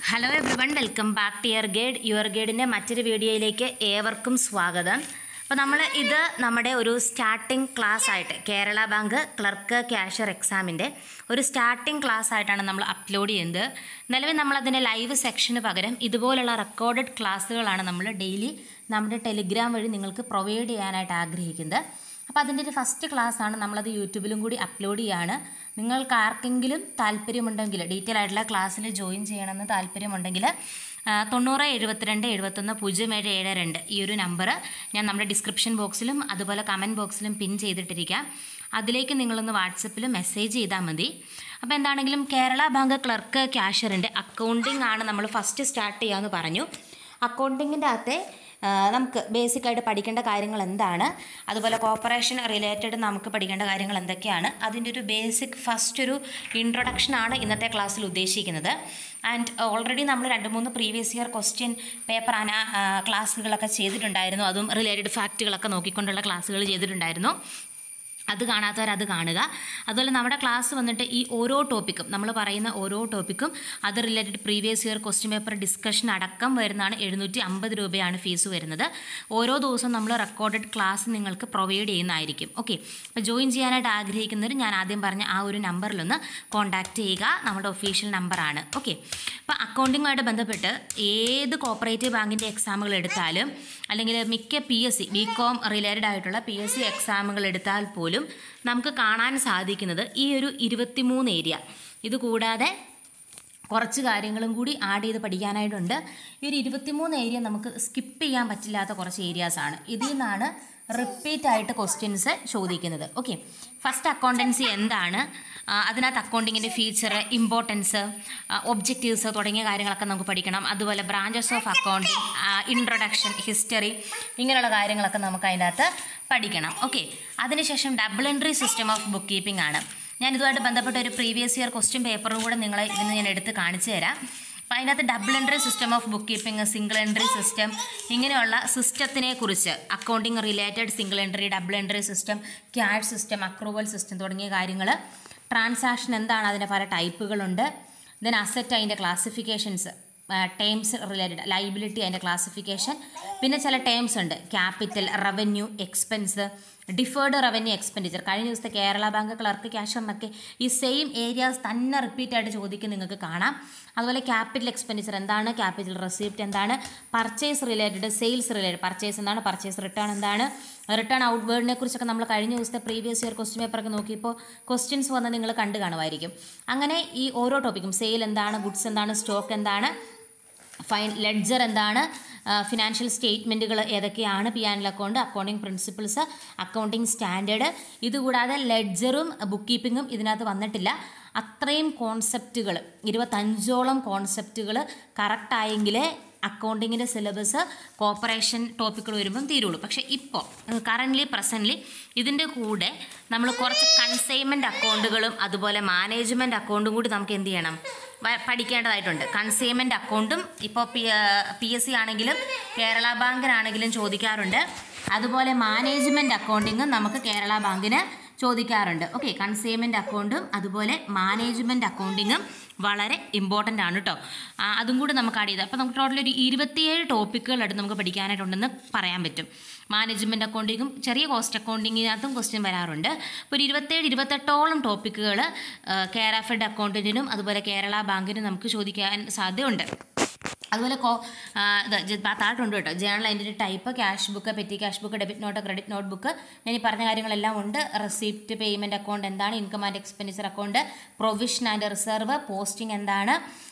hello everyone welcome back to your guide your ഗൈഡിൻ്റെ മറ്റൊരു വീഡിയോയിലേക്ക് ഏവർക്കും സ്വാഗതം അപ്പോൾ നമ്മൾ ഇത് നമ്മുടെ ഒരു സ്റ്റാർട്ടിംഗ് ക്ലാസ് ആയിട്ട് കേരള ബാങ്ക് ക്ലർക്ക് ക്യാഷ്യർ എക്സാമിൻ്റെ ഒരു സ്റ്റാർട്ടിംഗ് ക്ലാസ് ആയിട്ടാണ് നമ്മൾ അപ്ലോഡ് ചെയ്യുന്നത് നിലവിൽ നമ്മളതിൻ്റെ ലൈവ് സെക്ഷന് പകരം ഇതുപോലുള്ള റെക്കോർഡഡ് ക്ലാസ്സുകളാണ് നമ്മൾ ഡെയിലി നമ്മുടെ ടെലിഗ്രാം വഴി നിങ്ങൾക്ക് പ്രൊവൈഡ് ചെയ്യാനായിട്ട് ആഗ്രഹിക്കുന്നത് അപ്പോൾ അതിൻ്റെ ഒരു ഫസ്റ്റ് ക്ലാസ് ആണ് നമ്മളത് യൂട്യൂബിലും കൂടി അപ്ലോഡ് ചെയ്യാണ് നിങ്ങൾക്ക് ആർക്കെങ്കിലും താല്പര്യമുണ്ടെങ്കിൽ ഡീറ്റെയിൽ ആയിട്ടുള്ള ക്ലാസ്സിൽ ജോയിൻ ചെയ്യണമെന്ന് താല്പര്യമുണ്ടെങ്കിൽ ആ, തൊണ്ണൂറ് എഴുപത്തിരണ്ട് എഴുപത്തൊന്ന് പൂജ്യം ഏഴ് ഏഴ് രണ്ട് ഈ ഒരു നമ്പർ ഞാൻ നമ്മുടെ ഡിസ്ക്രിപ്ഷൻ ബോക്സിലും അതുപോലെ കമൻറ്റ് ബോക്സിലും പിൻ ചെയ്തിട്ടിരിക്കാം അതിലേക്ക് നിങ്ങളൊന്ന് വാട്സപ്പിൽ മെസ്സേജ് ചെയ്താൽ മതി അപ്പോൾ എന്താണെങ്കിലും കേരള ബാങ്ക് ക്ലർക്ക് ക്യാഷ്യറിൻ്റെ അക്കൗണ്ടിംഗ് ആണ് നമ്മൾ ഫസ്റ്റ് സ്റ്റാർട്ട് ചെയ്യാമെന്ന് പറഞ്ഞു അക്കൗണ്ടിങ്ങിൻ്റെ അകത്തെ ആ, നമുക്ക് ബേസിക്കായിട്ട് പഠിക്കേണ്ട കാര്യങ്ങൾ എന്താണ് അതുപോലെ കോപ്പറേഷൻ റിലേറ്റഡ് നമുക്ക് പഠിക്കേണ്ട കാര്യങ്ങൾ എന്തൊക്കെയാണ് അതിൻ്റെ ഒരു ബേസിക് ഫസ്റ്റ് ഒരു ഇൻട്രൊഡക്ഷനാണ് ഇന്നത്തെ ക്ലാസ്സിൽ ഉദ്ദേശിക്കുന്നത് ആൻഡ് ഓൾറെഡി നമ്മൾ രണ്ട് മൂന്ന് പ്രീവിയസ് ഇയർ ക്വസ്റ്റ്യൻ പേപ്പർ അന ആ, ക്ലാസ്സുകളൊക്കെ ചെയ്തിട്ടുണ്ടായിരുന്നു അതും റിലേറ്റഡ് ഫാക്റ്റുകളൊക്കെ നോക്കിക്കൊണ്ടുള്ള ക്ലാസ്സുകൾ ചെയ്തിട്ടുണ്ടായിരുന്നു അത് കാണാത്തവർ അത് കാണുക അതുപോലെ നമ്മുടെ ക്ലാസ് വന്നിട്ട് ഈ ഓരോ ടോപ്പിക്കും നമ്മൾ പറയുന്ന ഓരോ ടോപ്പിക്കും അത് related previous year question paper discussion അടക്കം വരുന്നതാണ് എഴുന്നൂറ്റി അമ്പത് രൂപയാണ് ഫീസ് വരുന്നത് ഓരോ ദിവസവും നമ്മൾ റെക്കോർഡഡ് ക്ലാസ് നിങ്ങൾക്ക് പ്രൊവൈഡ് ചെയ്യുന്നതായിരിക്കും ഓക്കെ അപ്പോൾ ജോയിൻ ചെയ്യാനായിട്ട് ആഗ്രഹിക്കുന്നവർ ഞാൻ ആദ്യം പറഞ്ഞ ആ ഒരു നമ്പറിലൊന്ന് കോൺടാക്റ്റ് ചെയ്യുക നമ്മുടെ ഒഫീഷ്യൽ നമ്പറാണ് ഓക്കെ അപ്പോൾ അക്കൗണ്ടിങ്ങുമായിട്ട് ബന്ധപ്പെട്ട് ഏത് കോപ്പറേറ്റീവ് ബാങ്കിൻ്റെ എക്സാമുകൾ എടുത്താലും അല്ലെങ്കിൽ മിക്ക P S C B com related ആയിട്ടുള്ള പി എസ് സി എക്സാമുകൾ എടുത്താൽ പോലും നമുക്ക് കാണാൻ സാധിക്കുന്നത് ഈ ഒരു ഇരുപത്തിമൂന്ന് ഏരിയ ഇത് കൂടാതെ കുറച്ച് കാര്യങ്ങളും കൂടി ആഡ് ചെയ്ത് പഠിക്കാനായിട്ടുണ്ട് ഈ ഒരു ഇരുപത്തിമൂന്ന് ഏരിയ നമുക്ക് സ്കിപ്പ് ചെയ്യാൻ പറ്റില്ലാത്ത കുറച്ച് ഏരിയാസാണ് ഇതിൽ നിന്നാണ് റിപ്പീറ്റ് ആയിട്ട് ക്വസ്റ്റ്യൻസ് ചോദിക്കുന്നത് ഓക്കെ ഫസ്റ്റ് അക്കൗണ്ടൻസി എന്താണ് ആ, അതിനകത്ത് അക്കൗണ്ടിങ്ങിൻ്റെ ഫീച്ചർ ഇമ്പോർട്ടൻസ് ഒബ്ജക്റ്റീവ്സ് തുടങ്ങിയ കാര്യങ്ങളൊക്കെ നമുക്ക് പഠിക്കണം അതുപോലെ branches of accounting introduction history ഇങ്ങനെയുള്ള കാര്യങ്ങളൊക്കെ നമുക്ക് അതിൻ്റെ അകത്ത് പഠിക്കണം ഓക്കെ അതിനുശേഷം double entry system of book keeping ആണ് ഞാൻ ഇതുമായിട്ട് ബന്ധപ്പെട്ട ഒരു പ്രീവിയസ് ഇയർ ക്വസ്റ്റ്യൻ പേപ്പറും കൂടെ നിങ്ങളെ ഇതിന് ഞാൻ എടുത്ത് കാണിച്ചു തരാം അപ്പം അതിനകത്ത് double entry system of book keeping single entry system ഇങ്ങനെയുള്ള സിസ്റ്റത്തിനെ കുറിച്ച് accounting related single entry double entry system cash system accrual system തുടങ്ങിയ കാര്യങ്ങൾ ട്രാൻസാക്ഷൻ എന്താണ് അതിൻ്റെ പല ടൈപ്പുകളുണ്ട് ദെൻ അസറ്റ് അതിൻ്റെ ക്ലാസിഫിക്കേഷൻസ് ടേംസ് റിലേറ്റഡ് ലൈബിലിറ്റി അതിൻ്റെ ക്ലാസിഫിക്കേഷൻ പിന്നെ ചില ടേംസ് ഉണ്ട് capital revenue expense deferred revenue expenditure കഴിഞ്ഞ ദിവസത്തെ കേരള ബാങ്ക് ക്ലർക്ക് ക്യാഷ് എന്നൊക്കെ ഈ സെയിം ഏരിയാസ് തന്നെ റിപ്പീറ്റ് ആയിട്ട് ചോദിക്കും നിങ്ങൾക്ക് കാണാം അതുപോലെ ക്യാപിറ്റൽ എക്സ്പെൻഡിച്ചർ എന്താണ് ക്യാപിറ്റൽ റെസിപ്റ്റ് എന്താണ് purchase related sales related purchase എന്താണ് പർച്ചേസ് റിട്ടേൺ എന്താണ് റിട്ടേൺ ഔട്ട്വേർഡിനെ കുറിച്ചൊക്കെ നമ്മൾ കഴിഞ്ഞ ദിവസത്തെ പ്രീവിയസ് ഇയർ ക്വസ്റ്റ്യൻ പേപ്പറൊക്കെ നോക്കിയപ്പോൾ ക്വസ്റ്റ്യൻസ് വന്ന് നിങ്ങൾ കണ്ടു കാണുമായിരിക്കും അങ്ങനെ ഈ ഓരോ ടോപ്പിക്കും സെയിൽ എന്താണ് ഗുഡ്സ് എന്താണ് സ്റ്റോക്ക് എന്താണ് ഫൈൻ ലെഡ്ജർ എന്താണ് ഫിനാൻഷ്യൽ സ്റ്റേറ്റ്മെൻറ്റുകൾ ഏതൊക്കെയാണ് P and account accounting principles accounting standard ഇതുകൂടാതെ ലെഡ്ജറും ബുക്ക് കീപ്പിങ്ങും ഇതിനകത്ത് വന്നിട്ടില്ല അത്രയും കോൺസെപ്റ്റുകൾ ഇരുപത്തഞ്ചോളം കോൺസെപ്റ്റുകൾ കറക്റ്റായെങ്കിലേ അക്കൗണ്ടിങ്ങിൻ്റെ സിലബസ് കോപ്പറേഷൻ ടോപ്പിക്കുകൾ വരുമ്പം തീരുള്ളൂ പക്ഷേ ഇപ്പോൾ കറൻ്റ്ലി പ്രസൻ്റ്ലി ഇതിൻ്റെ കൂടെ നമ്മൾ കുറച്ച് കൺസൈൻമെൻറ്റ് അക്കൗണ്ടുകളും അതുപോലെ മാനേജ്മെൻറ്റ് അക്കൗണ്ടും കൂടി നമുക്ക് എന്ത് ചെയ്യണം വ- പഠിക്കേണ്ടതായിട്ടുണ്ട് കൺസൈൻമെൻറ്റ് അക്കൗണ്ടും ഇപ്പോൾ പി പി എസ് സി ആണെങ്കിലും കേരള ബാങ്കിനാണെങ്കിലും ചോദിക്കാറുണ്ട് അതുപോലെ മാനേജ്മെൻറ്റ് അക്കൗണ്ടിങ്ങും നമുക്ക് കേരള ബാങ്കിന് ചോദിക്കാറുണ്ട് ഓക്കെ കൺസൈൻമെൻറ്റ് അക്കൗണ്ടും അതുപോലെ മാനേജ്മെൻറ്റ് അക്കൗണ്ടിങ്ങും വളരെ ഇമ്പോർട്ടൻ്റ് ആണ് കേട്ടോ ആ, അതും കൂടി നമുക്ക് ആഡ് ചെയ്ത് അപ്പോൾ നമുക്ക് ടോട്ടൽ ഒരു ഇരുപത്തിയേഴ് ടോപ്പിക്കുകളായിട്ട് നമുക്ക് പഠിക്കാനായിട്ടുണ്ടെന്ന് പറയാൻ പറ്റും മാനേജ്മെൻറ്റ് അക്കൗണ്ടിങ്ങും ചെറിയ കോസ്റ്റ് അക്കൗണ്ടിങ്ങിനകത്തും ക്വസ്റ്റ്യൻ വരാറുണ്ട് അപ്പോൾ ഒരു ഇരുപത്തേഴ് ഇരുപത്തെട്ടോളം ടോപ്പിക്കുകൾ കേരള ഫെഡ് അക്കൗണ്ടിനും അതുപോലെ കേരള ബാങ്കിനും നമുക്ക് ചോദിക്കാൻ സാധ്യതയുണ്ട് അതുപോലെ കോ ആ, ഇത് ജ- താ- താഴെയുണ്ട് കേട്ടോ ജേണൽ അതിൻ്റെ type cash book petty cash book debit note credit note book ഞാൻ ഈ പറഞ്ഞ കാര്യങ്ങളെല്ലാം ഉണ്ട് റെസിപ്റ്റ് പേയ്മെൻറ്റ് അക്കൗണ്ട് എന്താണ് income and expenditure account provision and reserve posting എന്താണ്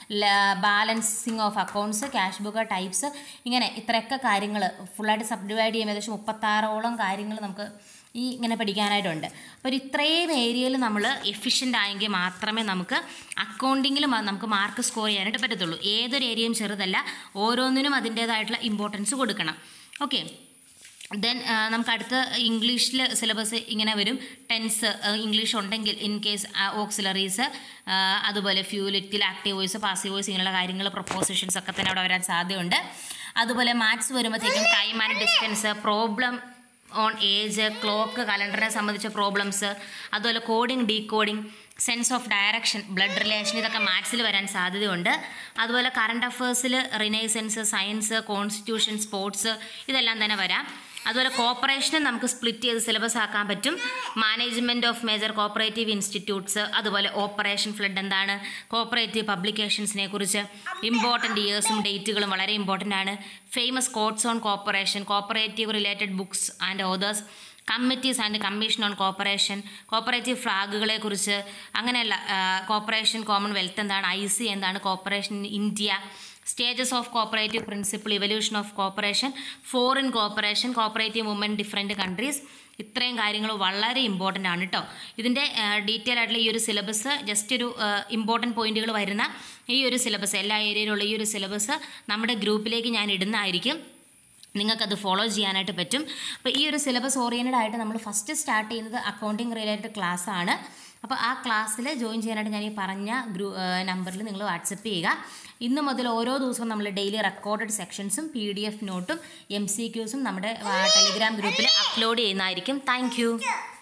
balancing of accounts cash book types ഇങ്ങനെ ഇത്രയൊക്കെ കാര്യങ്ങൾ ഫുള്ളായിട്ട് സബ് ഡിവൈഡ് ചെയ്യുമ്പോൾ ഏകദേശം മുപ്പത്താറോളം കാര്യങ്ങൾ നമുക്ക് ഈ ഇങ്ങനെ പഠിക്കാനായിട്ടുണ്ട് അപ്പോൾ ഒരു ഇത്രയും ഏരിയയിൽ നമ്മൾ എഫിഷ്യൻ്റ് ആയെങ്കിൽ മാത്രമേ നമുക്ക് അക്കൗണ്ടിങ്ങിലും നമുക്ക് മാർക്ക് സ്കോർ ചെയ്യാനായിട്ട് പറ്റത്തുള്ളൂ ഏതൊരു ഏരിയയും ചെറുതല്ല ഓരോന്നിനും അതിൻ്റേതായിട്ടുള്ള ഇമ്പോർട്ടൻസ് കൊടുക്കണം ഓക്കെ ദെൻ നമുക്ക് അടുത്ത ഇംഗ്ലീഷിൽ സിലബസ് ഇങ്ങനെ വരും ടെൻസ് ഇംഗ്ലീഷ് ഉണ്ടെങ്കിൽ ഇൻ കേസ് ഓക്സിലറീസ് അതുപോലെ ഫ്യൂലിറ്റിൽ ആക്റ്റീവ് വോയിസ് പാസീവ് വോയിസ് ഇങ്ങനെയുള്ള കാര്യങ്ങൾ പ്രൊപ്പോസിഷൻസ് ഒക്കെ തന്നെ അവിടെ വരാൻ സാധ്യതയുണ്ട് അതുപോലെ മാത്സ് വരുമ്പോഴത്തേക്കും time and distance problem on age clock കലണ്ടറിനെ സംബന്ധിച്ച പ്രോബ്ലംസ് അതുപോലെ coding decoding sense of direction blood relation ഇതൊക്കെ മാത്സിൽ വരാൻ സാധ്യതയുണ്ട് അതുപോലെ കറണ്ട് അഫേഴ്സിൽ റിനൈസൻസ് സയൻസ് കോൺസ്റ്റിറ്റ്യൂഷൻ സ്പോർട്സ് ഇതെല്ലാം തന്നെ വരാം അതുപോലെ കോപ്പറേഷനും നമുക്ക് സ്പ്ലിറ്റ് ചെയ്ത് സിലബസ് ആക്കാൻ പറ്റും management of major cooperative institutes അതുപോലെ ഓപ്പറേഷൻ ഫ്ലഡ് എന്താണ് കോപ്പറേറ്റീവ് പബ്ലിക്കേഷൻസിനെ കുറിച്ച് ഇമ്പോർട്ടൻ്റ് ഇയേഴ്സും ഡേറ്റുകളും വളരെ ഇമ്പോർട്ടൻ്റ് ആണ് famous quotes on cooperation cooperative related books and authors committees and commission on cooperation cooperative ഫ്ലാഗുകളെ കുറിച്ച് അങ്ങനെയല്ല കോപ്പറേഷൻ കോമൺവെൽത്ത് എന്താണ് ഐ സി എന്താണ് cooperation India stages of cooperative principle evolution of cooperation foreign cooperation cooperative movement different countries ഇത്രയും കാര്യങ്ങൾ വളരെ important ആണ് കേട്ടോ ഇതിൻ്റെ ഡീറ്റെയിൽ ആയിട്ടുള്ള ഈ ഒരു സിലബസ് ജസ്റ്റ് ഒരു ഇമ്പോർട്ടൻറ്റ് പോയിന്റുകൾ വരുന്ന ഈ ഒരു സിലബസ് എല്ലാ ഏരിയയിലുള്ള ഈ ഒരു സിലബസ് നമ്മുടെ ഗ്രൂപ്പിലേക്ക് ഞാൻ ഇടുന്നതായിരിക്കും നിങ്ങൾക്കത് ഫോളോ ചെയ്യാനായിട്ട് പറ്റും അപ്പോൾ ഈ ഒരു സിലബസ് ഓറിയൻറ്റഡ് ആയിട്ട് നമ്മൾ ഫസ്റ്റ് സ്റ്റാർട്ട് ചെയ്യുന്നത് അക്കൗണ്ടിങ് റിലേറ്റഡ് ക്ലാസ് ആണ് അപ്പോൾ ആ ക്ലാസ്സിൽ ജോയിൻ ചെയ്യാനായിട്ട് ഞാൻ ഈ പറഞ്ഞ ഗ്രൂ നമ്പറിൽ നിങ്ങൾ വാട്സപ്പ് ചെയ്യുക ഇന്ന് മുതൽ ഓരോ ദിവസവും നമ്മൾ ഡെയിലി റെക്കോർഡഡ് സെക്ഷൻസും പി ഡി എഫ് നോട്ടും എം സി ക്യൂസും നമ്മുടെ ടെലിഗ്രാം ഗ്രൂപ്പിൽ അപ്ലോഡ് ചെയ്യുന്നതായിരിക്കും താങ്ക്